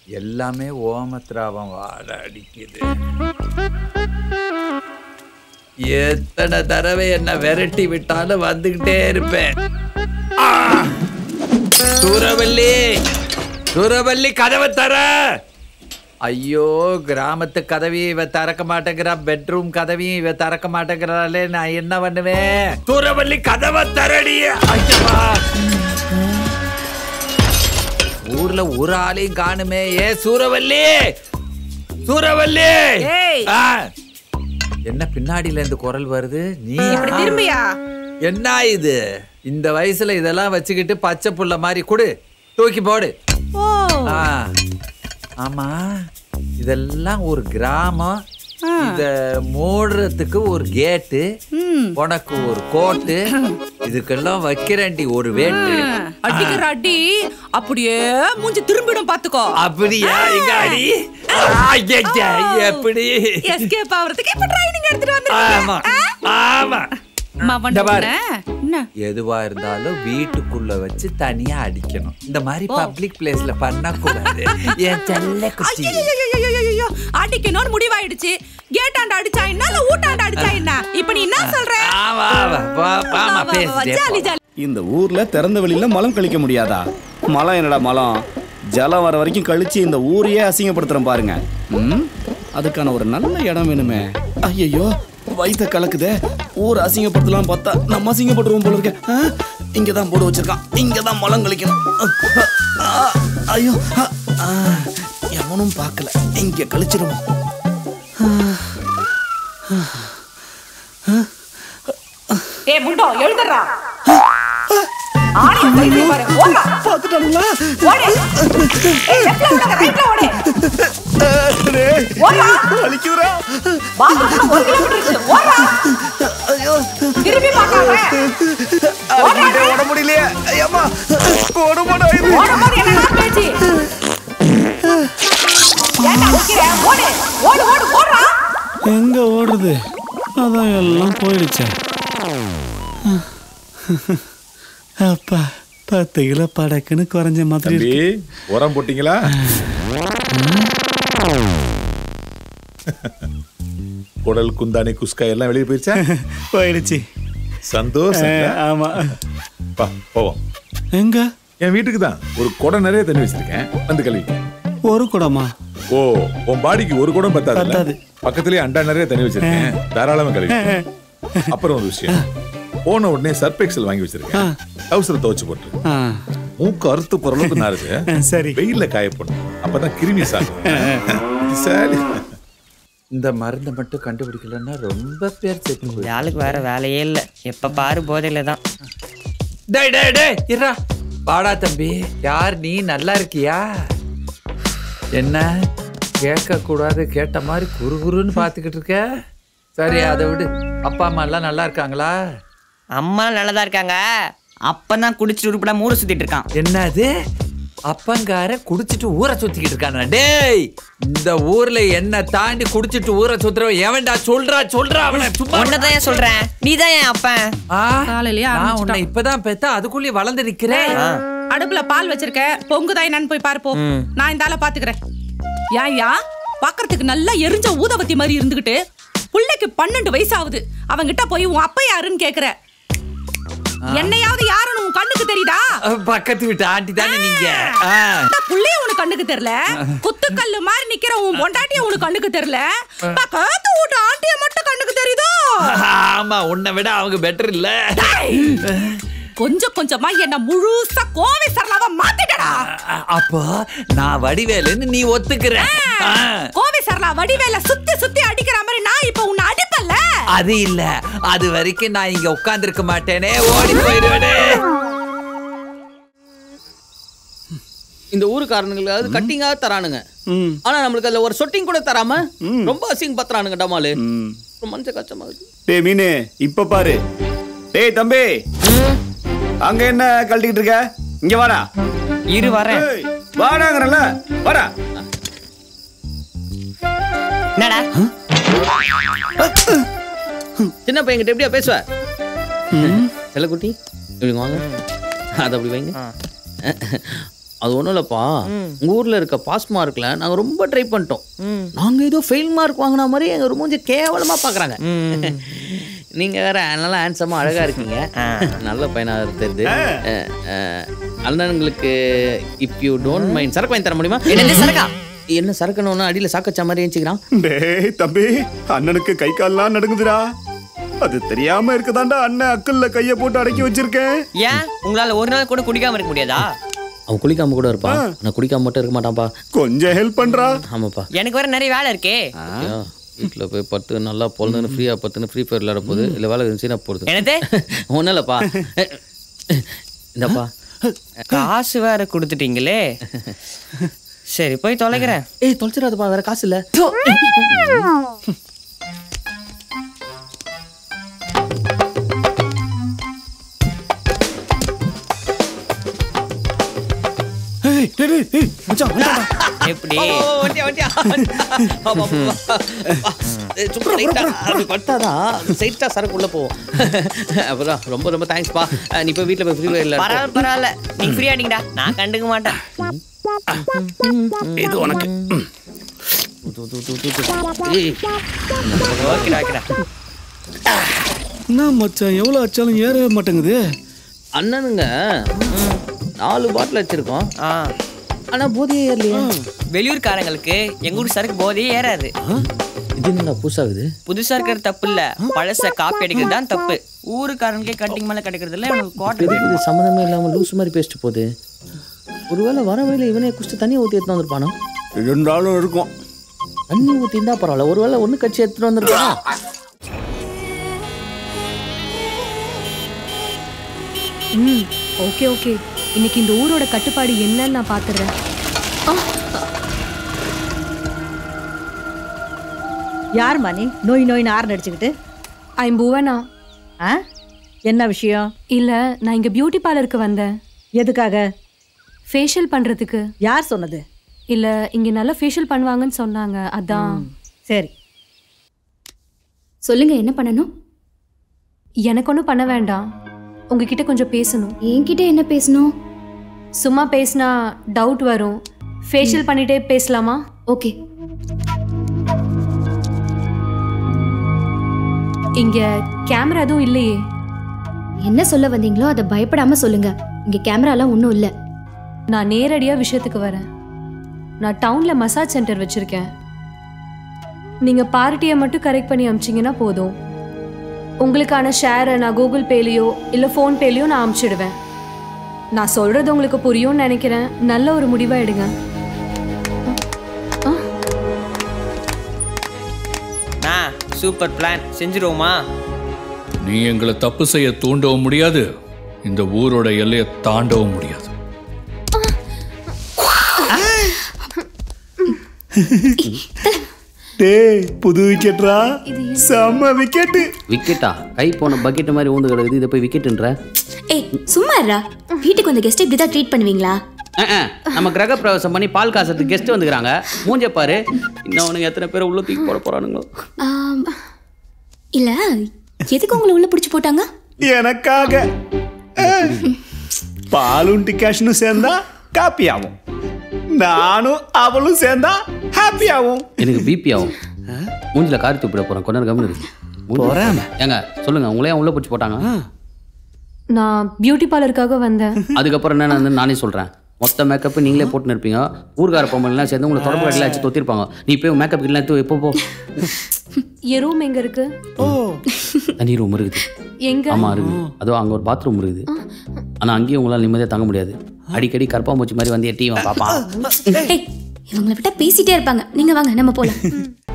எல்லாமே ஓமத்ராவம் வாட அடிக்குது எத்தனை தடவை என்ன விரட்டி விட்டாலும் வந்துகிட்டே இருப்பேன் ஆ! சூரவல்லி சூரவல்லி கதவை தர ஐயோ கிராமத்து கதவையும் இவ திறக்க மாட்டேங்கிறா பெட்ரூம் கதவையும் இவ திறக்க மாட்டேங்கிறாளே நான் என்ன பண்ணுவேன் சூரவல்லி கதவை தரடி ஐயப்பா ஊர்ல ஒரு ஆளையும் காணுமே ஏ சூரவல்லி சூரவல்லி ஏய். ஆ. என்ன பின்னாடில இருந்து குரல் வருது நீ இப்படி திரும்பியா என்ன இது இந்த வயசுல இதெல்லாம் வச்சுக்கிட்டு பச்சை புள்ள மாதிரி கொடு தூக்கி போடு ஓ ஆ. ஆமா இதெல்லாம் ஒரு கிராமம் இத மூடுறதுக்கு ஒரு கேட்டு ம். உனக்கு ஒரு கோட்டு இதுக்கெல்லாம் வைக்கிறேன்டி ஒரு வேட்டு அடிக்கிற அடி அப்படியே மூஞ்சி திரும்பிடும் பாத்துக்கோ அப்படியா எங்க அடி ஐயையே, எப்படி எஸ்கேப் ஆவறதுக்கு இப்ப ட்ரைனிங் எடுத்துட்டு ஆமா வந்திருக்கீங்க ஆமா அம்மா இந்த பாரு. வந்துட்டேன் என்ன எதுவா இருந்தாலும் வீட்டுக்குள்ள வச்சு தனியா அடிக்கணும் இந்த மாதிரி பப்ளிக் பிளேஸ்ல பண்ணக்கூடாது என் செல்ல குட்டி ஐயையையையையையோ, அடிக்கணும்னு முடிவாயிடுச்சு கேட்டாண்ட அடிச்சா என்ன இல்ல ஊட்டாண்ட அடிச்சா என்ன இப்ப நீ என்ன சொல்ற ஆமா ஆமா வா- வாமா வா, வா, வா, பேசிட்டே ஜாலி போ. ஜாலி இந்த ஊர்ல திறந்த வெளியில மலம் கழிக்க முடியாதா மலம் என்னடா மலம் ஜலம் வர வரைக்கும் கழிச்சு இந்த ஊரையே அசிங்கப்படுத்துறேன் பாருங்க ம்? அதுக்கான ஒரு நல்ல இடம் வேணுமே ஐயோ வயித்த கலக்குதே ஊர் அசிங்கப்படுத்தலாம் பார்த்தா நம்ம அசிங்கப்படுறோம் போல இருக்க ஆ? இங்கதான் போட்டு வச்சிருக்கான் இங்கதான் மலம் கழிக்கணும் ஆ, ஐயோ ஆ, ஆ, எவனும் பார்க்கல இங்க கழிச்சிருவோம் ஏ முண்டோ எழுதுறா ஆடி போய் பாரு ஓடா பார்த்துட்டானுங்களா ஓடு ஏய் லெஃப்ட்ல ஓடுங்க ரைட்ல ஓடு ஓடா வலிக்குதுடா பாத்ரூம்ல ஒரு கிலோமீட்டர் இருக்கு ஓடா ஐயோ திரும்பி பார்க்காம அடிக்கிட்டே ஓட முடியலையே ஐயம்மா ஓட மாட்டேன் ஓடும்போது என்னடா பேச்சு ஏன்டா நிக்கிற ஓடு ஓடு ஓடு ஓடுறா எங்க ஓடுறது அதான் எல்லாம் போயிடுச்சே அப்பா பத்து கிலோ படக்குன்னு குறைஞ்ச மாதிரி தம்பி உரம் போட்டீங்களா குடல் குந்தாணி குஸ்கா எல்லாம் வெளியே போயிருச்சா போயிடுச்சு சந்தோஷம் இல்ல? ஆமா பா போவோம் எங்க என் வீட்டுக்கு தான் ஒரு குடம் நிறைய தண்ணி வச்சிருக்கேன் வந்து கழுவி ஒரு குடமா ஓ உன் பாடிக்கு ஒரு குடம் பத்தாது பத்தாது. பக்கத்துலயே அண்டா நிறைய தண்ணி வச்சிருக்கேன் தாராளமா கழுவி அப்புறம் ஒரு விஷயம் போன உடனே சர்ப் எக்ஸல் வாங்கி வச்சிருக்கேன் அவசர துவச்சு போட்டு ஆ, மூக்கு அறுத்து போற அளவுக்கு நாருது சரி வெயில்ல காய போடணும் அப்பதான் கிருமி சாகும் சரி இந்த மருந்தை மட்டும் கண்டுபிடிக்கலன்னா ரொம்ப பேர் செத்து இந்த போயிடும். ஆளுக்கு வேற வேலையே இல்லை எப்ப பாரு போதையில தான் டேய் டேய் டேய் இருடா வாடா தம்பி யார் நீ நல்லா இருக்கியா என்ன கேட்க கூடாது கேட்ட மாதிரி குறுகுறுன்னு பார்த்துக்கிட்டு இருக்க சரி அதை விடு அப்பா அம்மா எல்லாம் நல்லா இருக்காங்களா அம்மா நல்லதா இருக்காங்க அப்பதான் குடிச்சிட்டு உருப்படா மூட சுத்திட்டு இருக்கான் என்னது அப்பங்கார குடிச்சிட்டு ஊரை சுத்திக்கிட்டு இருக்கானா டேய் இந்த ஊர்ல என்ன தாண்டி குடிச்சிட்டு ஊரை சுத்துறவன் எவன்டா சொல்றா சொல்றா அவனை சும்மா உன்னதான் ஏன் சொல்றேன் நீதான் ஏன் அப்பன் ஆ, காலையிலயே நான் உன்னை ஆரம்பிச்சுட்டான். இப்பதான் பெத்த அதுக்குள்ளே வளர்ந்து நிக்கிறேன் அடுப்புல பால் வச்சிருக்க பொங்குதா என்னன்னு போய் பாரு போ நான் இந்த ஆளை பாத்துக்கிறேன் யாயா பாக்குறதுக்கு நல்லா எரிஞ்ச ஊதவத்தி மாதிரி இருந்துகிட்டு புள்ளைக்கு பன்னெண்டு வயசு ஆகுது அவங்கிட்ட போய் உன் அப்பா யாருன்னு கேக்குற என்னையாவது யாருன்னு உன் கண்ணுக்கு தெரியுதா அஹ், பக்கத்து வீட்டு ஆண்டி தானே நீங்க ஆ. இந்த புள்ளைய உனக்கு கண்ணுக்கு தெரியல குத்துக்கல்லு மாதிரி நிக்கிற உன் பொண்டாட்டிய உனக்கு கண்ணுக்கு தெரியல பக்கத்து வீட்டு ஆண்டிய மட்டும் கண்ணுக்கு தெரியுதோ ஆமா உன்னை விட அவங்க பெட்டர் இல்ல கொஞ்சம் கொஞ்சமா என்ன முழுசா கோவை சரளாவா மாத்திட்டடா அ- அப்போ நான் வடிவேலுன்னு நீ ஒத்துக்கிற ஆ. கோவை சரளா வடிவேல சுத்தி சுத்தி அடிக்கிற மாதிரி நான் இப்ப உன்னை அடிப்பல்ல அது இல்ல அது வரைக்கும் நான் இங்க உட்கார்ந்திருக்க மாட்டேனே ஓடி போயிடுவேனே இந்த ஊருக்காரனுங்களுக்கு கட்டிங்கா தரானுங்க ஆனா நம்மளுக்கு அதுல ஒரு சொட்டிங் கூட தராம ரொம்ப அசிங்க பத்துறானுங்க டமாலு ரொம்ப மனசு கஷ்டமா இருக்கு டேய் மீனு இப்ப பாரு டேய் தம்பி அங்க என்ன கழட்டிக்கிட்டு இருக்க இங்க வாடா இரு வரேன் ஏய், வாடாங்கறல வாடா என்னடா சின்ன பையன்கிட்ட எப்படியா பேசுவ செல்லக்குட்டி இப்படி வாங்க அது அப்படி வைங்க அது ஒன்றும் இல்லைப்பா உங்கள் ஊரில் இருக்க பாஸ் மார்க்கில் நாங்கள் ரொம்ப ட்ரை பண்ணிட்டோம் நாங்கள் ஏதோ ஃபெயில் மார்க் வாங்கின மாதிரி எங்கள் ரொம்ப கொஞ்சம் கேவலமாக பார்க்குறாங்க நீங்கள் வேற நல்லா ஹேண்ட்ஸமாக அழகாக இருக்கீங்க நல்ல பையனாக தெரியுது அஹ், அஹ், அண்ணனுங்களுக்கு இப் யூ டோன்ட் மைண்ட் சரக்கு வாங்கி தர முடியுமா என்னது சரக்கா? என்ன சரக்குன்னு அடியில் சாக்கச்சா மாதிரி ஏஞ்சிக்கிறான் டேய் தம்பி அண்ணனுக்கு கை கால்லாம் நடுங்குதுடா அது தெரியாம இருக்கதாண்டா அண்ணன் அக்கல்ல கைய போட்டு அடக்கி வச்சிருக்கேன் ஏன் உங்களால ஒரு நாள் கூட குடிக்காம இருக்க முடியாதா அவன் குளிக்காம கூட இருப்பான் நான் குளிக்காம மட்டும் இருக்க மாட்டான்ப்பா கொஞ்சம் ஹெல்ப் பண்றா ஆமாப்பா எனக்கு வேற நிறைய வேலை இருக்கே வீட்டில் போய் பட்டு நல்லா பொழுதுன்னு ஃப்ரீயாக பத்துன்னு ஃப்ரீ ஃபயர் விளையாட போகுது இல்லை வேலை இருந்துச்சுன்னா போடுது என்னது ஒன்றும் இல்லைப்பா இந்தப்பா காசு வேற கொடுத்துட்டீங்களே சரி போய் தொலைக்கிறேன் ஏய் தொலைச்சிடாதப்பா வேற காசு இல்லை ஏய், டேய், டேய், ஏய், மச்சான், மச்சான். எப்படி வண்டியா வண்டியா சும்மா லைட்டா அப்படி பட்டாதான் சைட்டா சரக்கு உள்ள போவோம் அப்புறம் ரொம்ப ரொம்ப தேங்க்ஸ்ப்பா நீ போய் வீட்டில் போய் ஃப்ரீ ஃபயர் இல்லை பரவாயில்ல பரவாயில்ல நீங்க ஃப்ரீ ஆடிங்கடா நான் கண்டுக்க மாட்டேன் இது உனக்கு ம். ஓகேடா ஓகேடா என்ன மச்சான் எவ்வளவு அச்சாலும் ஏறவே மாட்டேங்குது அண்ணனுங்க நாலு பாட்டில் வச்சிருக்கோம் ஆ ஆனா போதையே ஏறலையா வெளியூர்காரங்களுக்கு எங்க ஊர் சரக்கு போதையே ஏறாது இது என்னடா புதுசாகுது புதுசா இருக்கிறது தப்பு இல்ல பழச காப்பி அடிக்கிறது தான் தப்பு ஊருக்காரனுக்கே கட்டிங் மேல கிடைக்கிறது இல்ல உனக்கு கோட்டை எதுக்கு இது சம்மந்தமே இல்லாம லூஸ் மாதிரி பேசிட்டு போகுது ஒருவேளை வர வழியில இவனே குடிச்சு தண்ணி ஊற்றி எடுத்துன்னு வந்திருப்பானோ ரெண்டு ஆளும் இருக்கும் தண்ணி ஊற்றி இருந்தா பரவாயில்ல ஒருவேளை ஒன்று கட்சி எடுத்துட்டு வந்திருப்பானோ ம் ஓகே ஓகே இன்னைக்கு இந்த ஊரோட கட்டுப்பாடு என்னன்னு நான் பார்த்துடுறேன் யார் மணி நோய் நோய்னு ஆறு நடிச்சுக்கிட்டு ஐம் புவனா ஆ என்ன விஷயம் இல்ல நான் இங்க பியூட்டி பார்லருக்கு வந்தேன் எதுக்காக ஃபேஷியல் பண்றதுக்கு யார் சொன்னது இல்ல இங்க நல்லா ஃபேஷியல் பண்ணுவாங்கன்னு சொன்னாங்க அதான் சரி சொல்லுங்க என்ன பண்ணணும் எனக்கு ஒன்றும் பண்ண வேண்டாம் உங்ககிட்ட கொஞ்சம் பேசணும் என்கிட்ட என்ன பேசணும் சும்மா பேசினா டவுட் வரும் ஃபேஷியல் பண்ணிட்டே பேசலாமா ஓகே இங்க கேமரா எதுவும் இல்லையே என்ன சொல்ல வந்தீங்களோ அதை பயப்படாம சொல்லுங்க இங்க கேமராலாம் ஒன்றும் இல்லை நான் நேரடியா விஷயத்துக்கு வரேன் நான் டவுன்ல மசாஜ் சென்டர் வச்சிருக்கேன் நீங்க பார்ட்டியை மட்டும் கரெக்ட் பண்ணி அமிச்சிங்கன்னா போதும் உங்களுக்கான ஷேரை நான் கூகுள் பேலையோ இல்லை ஃபோன் பேலையோ நான் அமுச்சிடுவேன் நான் சொல்றது உங்களுக்கு புரியும்னு நினைக்கிறேன் நல்ல ஒரு முடிவா எடுங்க ஆ சூப்பர் பிளான் செஞ்சிருவோமா நீ எங்களை தப்பு செய்ய தூண்டவும் முடியாது இந்த ஊரோட எல்லையை தாண்டவும் முடியாது டேய் புது விக்கெட்ரா செம்ம விக்கெட்டு விக்கெட்டா கை போன பக்கெட் மாதிரி ஊந்து கிடக்குது இதை போய் விக்கெட்டுன்ற ஏய் சும்மா இருடா வீட்டுக்கு வந்த கெஸ்ட் இப்படி தான் ட்ரீட் பண்ணுவீங்களா நம்ம கிரக பிரவேசம் பண்ணி பால் காசத்துக்கு கெஸ்ட் வந்துக்கிறாங்க மூஞ்ச பாரு இன்னும் அவனுங்க எத்தனை பேர் உள்ள தூக்கி போட போறானுங்களோ ஆம், இல்ல எதுக்கு உங்களை உள்ள பிடிச்சி போட்டாங்க எனக்காக அஹ். பாலும் டிகாஷனும் சேர்ந்தா காப்பி ஆகும் நானும் அவளும் சேர்ந்தா ஹாப்பி ஆகும் எனக்கு பிபி ஆகும் மூஞ்சில காரி துப்பிட போறேன் கொஞ்ச நேரம் கம்மி இருக்கு போறேன். ஏங்க சொல்லுங்க உங்களே உள்ள பிடிச்சி போட்டாங்க நான் பியூட்டி பார்லருக்காக வந்தேன் அதுக்கப்புறம் என்ன வந்து நானே சொல்றேன் மொத்த மேக்கப் நீங்களே போட்டுன்னு இருப்பீங்க ஊர்கார பொம்பளைலாம் சேர்ந்து உங்களை தொடர்பு கட்டில வச்சு தொத்திருப்பாங்க நீ போய் மேக்கப் கிட்ட எடுத்து எப்போ போ என் ரூம் எங்க இருக்கு தனி ரூம் இருக்குது எங்க ஆமா இருக்குது அதோ அங்க ஒரு பாத்ரூம் இருக்குது ஆனா அங்கேயும் உங்களால நிம்மதியா தங்க முடியாது அடிக்கடி கற்பாம்பூச்சி மாதிரி வந்து எட்டியும் பாப்பா ஏய் இவங்களை விட்டா பேசிட்டே இருப்பாங்க நீங்க வாங்க நம்ம போலாம்